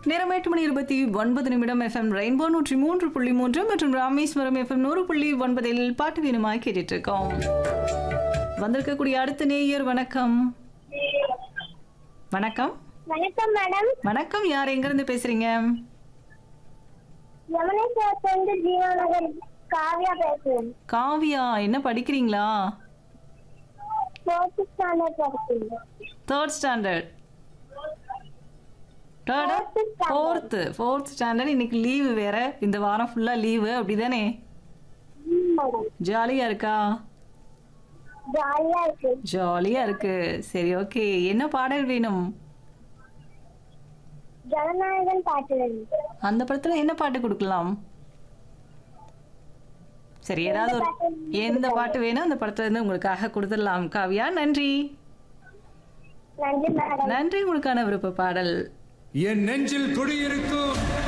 நேரம் எட்டு மணி இருபத்தி ஒன்பது நிமிடம் எஃப்எம் ரெயின்போ நூற்றி மூன்று புள்ளி மூன்று மற்றும் ராமேஸ்வரம் எஃப்எம் நூறு புள்ளி ஒன்பதில் பாட்டு வீணுமாய் கேட்டுட்டு இருக்கோம் வந்திருக்கக்கூடிய அடுத்த நேயர் வணக்கம் வணக்கம் வணக்கம் மேடம் வணக்கம் யார் எங்கிருந்து பேசுறீங்க யமுனேஸ்வரத்துலேருந்து ஜீவா நகர் காவியா பேசுறேன் காவியா என்ன படிக்கிறீங்களா ஃபோர்த்து ஸ்டாண்டர்ட் படிக்கிறேன் தேர்ட் ஸ்டாண்டர்ட் தேர்டா Fourth standard. Fourth fourth standard இன்னைக்கு லீவு வேற இந்த வாரம் ஃபுல்லாக லீவு அப்படிதானே மேடம் ஜாலியாக இருக்கா ஜாலியா இருக்கு ஜாலியா இருக்கு சரி ஓகே என்ன பாடல் வேணும் ஜனநாயகன் பாட்டு வேணும் அந்த படத்துல என்ன பாட்டு கொடுக்கலாம் சரி ஏதாவது ஒரு எந்த பாட்டு வேணும் அந்த படத்துல இருந்து உங்களுக்காக கொடுத்துடலாம் காவியா நன்றி நன்றி மேடம் நன்றி உங்களுக்கான விருப்ப பாடல் என் நெஞ்சில் குடியிருக்கும்